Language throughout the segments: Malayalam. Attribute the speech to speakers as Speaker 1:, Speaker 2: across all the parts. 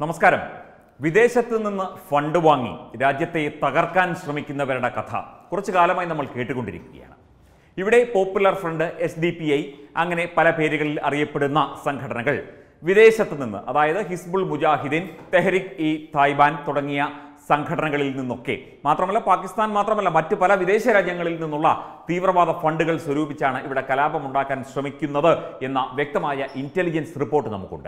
Speaker 1: നമസ്കാരം വിദേശത്ത് നിന്ന് ഫണ്ട് വാങ്ങി രാജ്യത്തെ തകർക്കാൻ ശ്രമിക്കുന്നവരുടെ കഥ കുറച്ചു കാലമായി നമ്മൾ കേട്ടുകൊണ്ടിരിക്കുകയാണ് ഇവിടെ popular front S D P I അങ്ങനെ പല പേരുകളിൽ അറിയപ്പെടുന്ന സംഘടനകൾ വിദേശത്ത് നിന്ന് അതായത് ഹിസ്ബുൾ മുജാഹിദീൻ തെഹരിക് ഇ തായ്ബാൻ തുടങ്ങിയ സംഘടനകളിൽ നിന്നൊക്കെ മാത്രമല്ല പാകിസ്ഥാൻ മാത്രമല്ല മറ്റ് പല വിദേശ രാജ്യങ്ങളിൽ നിന്നുള്ള തീവ്രവാദ ഫണ്ടുകൾ സ്വരൂപിച്ചാണ് ഇവിടെ കലാപമുണ്ടാക്കാൻ ശ്രമിക്കുന്നത് എന്ന വ്യക്തമായ ഇന്റലിജൻസ് റിപ്പോർട്ട് നമുക്കുണ്ട്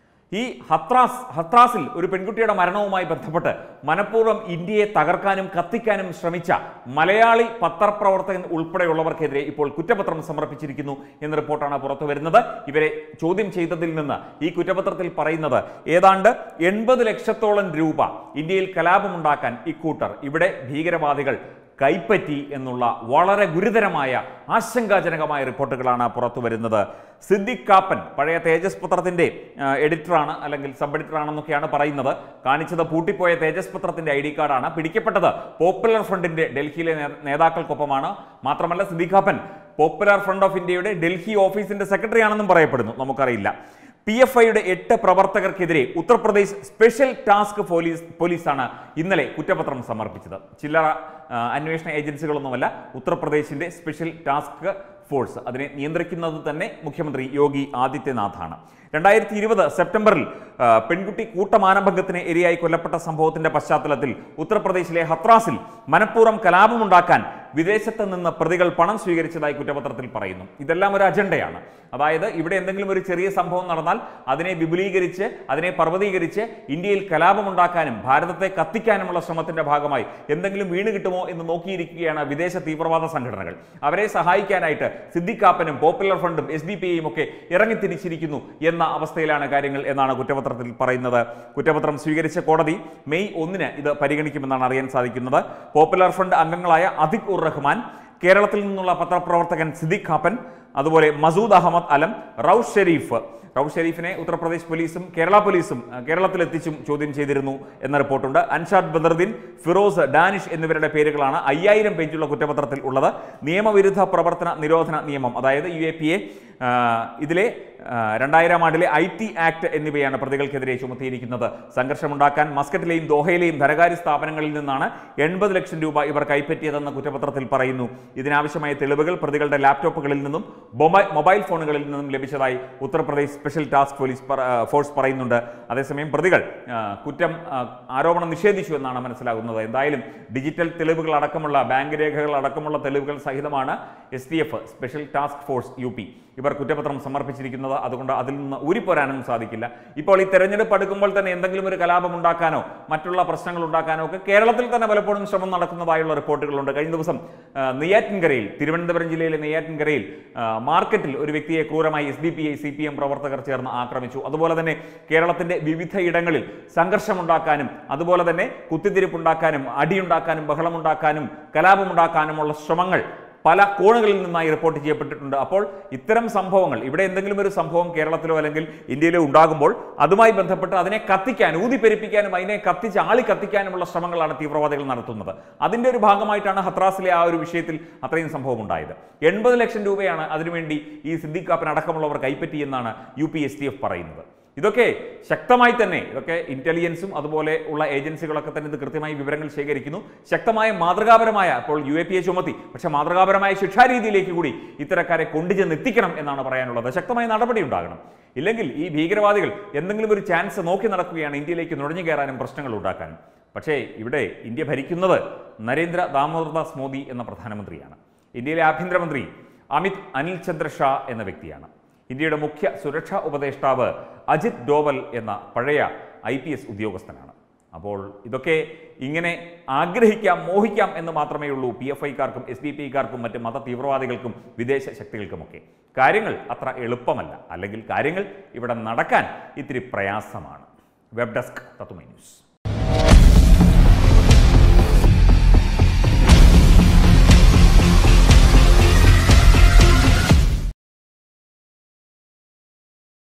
Speaker 1: ഈ ഹത്രാസ് ഹത്രാസിൽ ഒരു പെൺകുട്ടിയുടെ മരണവുമായി ബന്ധപ്പെട്ട് മനഃപൂർവ്വം ഇന്ത്യയെ തകർക്കാനും കത്തിക്കാനും ശ്രമിച്ച മലയാളി പത്രപ്രവർത്തകൻ ഉൾപ്പെടെയുള്ളവർക്കെതിരെ ഇപ്പോൾ കുറ്റപത്രം സമർപ്പിച്ചിരിക്കുന്നു എന്ന റിപ്പോർട്ടാണ് പുറത്തു വരുന്നത് ഇവരെ ചോദ്യം ചെയ്തതിൽ നിന്ന് ഈ കുറ്റപത്രത്തിൽ പറയുന്നത് ഏതാണ്ട് എൺപത് ലക്ഷത്തോളം രൂപ ഇന്ത്യയിൽ കലാപമുണ്ടാക്കാൻ ഇക്കൂട്ടർ ഇവിടെ ഭീകരവാദികൾ കൈപ്പറ്റി എന്നുള്ള വളരെ ഗുരുതരമായ ആശങ്കാജനകമായ റിപ്പോർട്ടുകളാണ് പുറത്തു വരുന്നത് സിദ്ദിഖ് കാപ്പൻ പഴയ തേജസ് പത്രത്തിന്റെ ആ, എഡിറ്ററാണ് അല്ലെങ്കിൽ സബ് എഡിറ്ററാണെന്നൊക്കെയാണ് പറയുന്നത് കാണിച്ചത് പൂട്ടിപ്പോയ തേജസ് പത്രത്തിന്റെ ഐ ഡി കാർഡാണ് പിടിക്കപ്പെട്ടത് പോപ്പുലർ ഫ്രണ്ടിന്റെ ഡൽഹിയിലെ നേ- നേതാക്കൾക്കൊപ്പമാണ് മാത്രമല്ല Siddique Kappan popular front of ഇന്ത്യയുടെ ഡൽഹി ഓഫീസിന്റെ സെക്രട്ടറി ആണെന്നും പറയപ്പെടുന്നു നമുക്കറിയില്ല പി എഫ് ഐയുടെ എട്ട് പ്രവർത്തകർക്കെതിരെ ഉത്തർപ്രദേശ് സ്പെഷ്യൽ ടാസ്ക് പോലീസ് പോലീസാണ് ഇന്നലെ കുറ്റപത്രം സമർപ്പിച്ചത് ചില്ലറ ആ, അന്വേഷണ ഏജൻസികളൊന്നുമല്ല ഉത്തർപ്രദേശിന്റെ സ്പെഷ്യൽ ടാസ്ക് ഫോഴ്സ് അതിനെ നിയന്ത്രിക്കുന്നത് തന്നെ മുഖ്യമന്ത്രി യോഗി ആദിത്യനാഥാണ് രണ്ടായിരത്തി ഇരുപത് സെപ്റ്റംബറിൽ ആ, പെൺകുട്ടി കൂട്ടമാനഭംഗത്തിന് ഇരയായി കൊല്ലപ്പെട്ട സംഭവത്തിന്റെ പശ്ചാത്തലത്തിൽ ഉത്തർപ്രദേശിലെ ഹത്രാസിൽ മനഃപൂർവ്വം കലാപമുണ്ടാക്കാൻ വിദേശത്ത് നിന്ന് പ്രതികൾ പണം സ്വീകരിച്ചതായി കുറ്റപത്രത്തിൽ പറയുന്നു ഇതെല്ലാം ഒരു അജണ്ടയാണ് അതായത് ഇവിടെ എന്തെങ്കിലും ഒരു ചെറിയ സംഭവം നടന്നാൽ അതിനെ വിപുലീകരിച്ച് അതിനെ പർവ്വതീകരിച്ച് ഇന്ത്യയിൽ കലാപമുണ്ടാക്കാനും ഭാരതത്തെ കത്തിക്കാനുമുള്ള ശ്രമത്തിന്റെ ഭാഗമായി എന്തെങ്കിലും വീണ് കിട്ടുമോ എന്ന് നോക്കിയിരിക്കുകയാണ് വിദേശ തീവ്രവാദ സംഘടനകൾ അവരെ സഹായിക്കാനായിട്ട് സിദ്ദിഖാപ്പനും പോപ്പുലർ ഫ്രണ്ടും എസ് ഡി പി ഐയും ഒക്കെ ഇറങ്ങിത്തിരിച്ചിരിക്കുന്നു എന്ന അവസ്ഥയിലാണ് കാര്യങ്ങൾ എന്നാണ് കുറ്റപത്രത്തിൽ പറയുന്നത് കുറ്റപത്രം സ്വീകരിച്ച കോടതി മെയ് ഒന്നിന് ഇത് പരിഗണിക്കുമെന്നാണ് അറിയാൻ സാധിക്കുന്നത് പോപ്പുലർ ഫ്രണ്ട് അംഗങ്ങളായ അതിഖ് ഉർ റഹ്മാൻ കേരളത്തിൽ നിന്നുള്ള പത്രപ്രവർത്തകൻ സിദ്ദിഖ് ഖാപ്പൻ അതുപോലെ മസൂദ് അഹമ്മദ് അലം റൌഫ് ഷെരീഫ് റൌഫ് ഷെരീഫിനെ ഉത്തർപ്രദേശ് പോലീസും കേരള പോലീസും അഹ്, കേരളത്തിലെത്തിച്ചും ചോദ്യം ചെയ്തിരുന്നു എന്ന റിപ്പോർട്ടുണ്ട് അൻഷാദ് ബദറുദ്ദീൻ ഫിറോസ് ഡാനിഷ് എന്നിവരുടെ പേരുകളാണ് അയ്യായിരം പേജുള്ള കുറ്റപത്രത്തിൽ ഉള്ളത് നിയമവിരുദ്ധ പ്രവർത്തന നിരോധന നിയമം അതായത് യു എ പി എ ഇതിലെ ആ, രണ്ടായിരം ആണ്ടിലെ ഐ ടി ആക്ട് എന്നിവയാണ് പ്രതികൾക്കെതിരെ ചുമത്തിയിരിക്കുന്നത് സംഘർഷമുണ്ടാക്കാൻ മസ്കറ്റിലെയും ദോഹയിലെയും ധനകാര്യ സ്ഥാപനങ്ങളിൽ നിന്നാണ് എൺപത് ലക്ഷം രൂപ ഇവർ കൈപ്പറ്റിയതെന്ന് കുറ്റപത്രത്തിൽ പറയുന്നു ഇതിനാവശ്യമായ തെളിവുകൾ പ്രതികളുടെ ലാപ്ടോപ്പുകളിൽ നിന്നും മൊബൈ- മൊബൈൽ ഫോണുകളിൽ നിന്നും ലഭിച്ചതായി ഉത്തർപ്രദേശ് സ്പെഷ്യൽ ടാസ്ക് പോലീസ് പറ- ആ, ഫോഴ്സ് പറയുന്നുണ്ട് അതേസമയം പ്രതികൾ ആ, കുറ്റം ആ, ആരോപണം നിഷേധിച്ചു എന്നാണ് മനസ്സിലാകുന്നത് എന്തായാലും ഡിജിറ്റൽ തെളിവുകൾ അടക്കമുള്ള ബാങ്ക് രേഖകൾ അടക്കമുള്ള തെളിവുകൾ സഹിതമാണ് S T F special task force U P ഇവർ കുറ്റപത്രം സമർപ്പിച്ചിരിക്കുന്നത് അതുകൊണ്ട് അതിൽ നിന്ന് ഊരിപ്പോരാനും സാധിക്കില്ല ഇപ്പോൾ ഈ തെരഞ്ഞെടുപ്പ് അടുക്കുമ്പോൾ തന്നെ എന്തെങ്കിലും ഒരു കലാപം ഉണ്ടാക്കാനോ മറ്റുള്ള പ്രശ്നങ്ങൾ ഉണ്ടാക്കാനോ ഒക്കെ കേരളത്തിൽ തന്നെ പലപ്പോഴും ശ്രമം നടക്കുന്നതായുള്ള റിപ്പോർട്ടുകളുണ്ട് കഴിഞ്ഞ ദിവസം ആ, നെയ്യാറ്റിൻകരയിൽ തിരുവനന്തപുരം ജില്ലയിലെ നെയ്യാറ്റിൻകരയിൽ ആ, മാർക്കറ്റിൽ ഒരു വ്യക്തിയെ ക്രൂരമായി S D P I C P M പ്രവർത്തകർ ചേർന്ന് ആക്രമിച്ചു അതുപോലെ തന്നെ കേരളത്തിന്റെ വിവിധ ഇടങ്ങളിൽ സംഘർഷമുണ്ടാക്കാനും അതുപോലെ തന്നെ കുത്തിത്തിരിപ്പുണ്ടാക്കാനും അടിയുണ്ടാക്കാനും ബഹളമുണ്ടാക്കാനും കലാപമുണ്ടാക്കാനുമുള്ള ശ്രമങ്ങൾ പല കോണുകളിൽ നിന്നായി റിപ്പോർട്ട് ചെയ്യപ്പെട്ടിട്ടുണ്ട് അപ്പോൾ ഇത്തരം സംഭവങ്ങൾ ഇവിടെ എന്തെങ്കിലും ഒരു സംഭവം കേരളത്തിലോ അല്ലെങ്കിൽ ഇന്ത്യയിലോ ഉണ്ടാകുമ്പോൾ അതുമായി ബന്ധപ്പെട്ട് അതിനെ കത്തിക്കാൻ ഊതിപ്പെരിപ്പിക്കാനും അതിനെ കത്തിച്ച് ആളി കത്തിക്കാനുമുള്ള ശ്രമങ്ങളാണ് തീവ്രവാദികൾ നടത്തുന്നത് അതിന്റെ ഒരു ഭാഗമായിട്ടാണ് ഹത്രാസിലെ ആ ഒരു വിഷയത്തിൽ അത്രയും സംഭവം ഉണ്ടായത് എൺപത് ലക്ഷം രൂപയാണ് അതിനുവേണ്ടി ഈ സിദ്ദീഖ് കാപ്പൻ അടക്കമുള്ളവർ കൈപ്പറ്റിയെന്നാണ് U P S T F പറയുന്നത് ഇതൊക്കെ ശക്തമായി തന്നെ ഇതൊക്കെ ഇന്റലിജൻസും അതുപോലെ ഉള്ള ഏജൻസികളൊക്കെ തന്നെ ഇത് കൃത്യമായി വിവരങ്ങൾ ശേഖരിക്കുന്നു ശക്തമായ മാതൃകാപരമായ അപ്പോൾ യു എ പി എ ചുമത്തി പക്ഷെ മാതൃകാപരമായ ശിക്ഷാരീതിയിലേക്ക് കൂടി ഇത്തരക്കാരെ കൊണ്ടുചെന്ന് എത്തിക്കണം എന്നാണ് പറയാനുള്ളത് ശക്തമായ നടപടി ഉണ്ടാകണം ഇല്ലെങ്കിൽ ഈ ഭീകരവാദികൾ എന്തെങ്കിലും ഒരു ചാൻസ് നോക്കി നടക്കുകയാണ് ഇന്ത്യയിലേക്ക് നുഴഞ്ഞു കയറാനും പ്രശ്നങ്ങൾ ഉണ്ടാക്കാനും പക്ഷേ ഇവിടെ ഇന്ത്യ ഭരിക്കുന്നത് നരേന്ദ്ര ദാമോദർദാസ് മോദി എന്ന പ്രധാനമന്ത്രിയാണ് ഇന്ത്യയിലെ ആഭ്യന്തരമന്ത്രി അമിത് അനിൽ ചന്ദ്ര ഷാ എന്ന വ്യക്തിയാണ് ഇന്ത്യയുടെ മുഖ്യ സുരക്ഷാ ഉപദേഷ്ടാവ് അജിത് ഡോവൽ എന്ന പഴയ ഐ പി എസ് ഉദ്യോഗസ്ഥനാണ് അപ്പോൾ ഇതൊക്കെ ഇങ്ങനെ ആഗ്രഹിക്കാം മോഹിക്കാം എന്ന് മാത്രമേ ഉള്ളൂ പി എഫ് ഐക്കാർക്കും എസ് ഡി പി ഐക്കാർക്കും മറ്റ് മത തീവ്രവാദികൾക്കും വിദേശ ശക്തികൾക്കുമൊക്കെ കാര്യങ്ങൾ അത്ര എളുപ്പമല്ല അല്ലെങ്കിൽ കാര്യങ്ങൾ ഇവിടെ നടക്കാൻ ഇത്തിരി പ്രയാസമാണ് വെബ് ഡെസ്ക് തത്തുമൈ ന്യൂസ്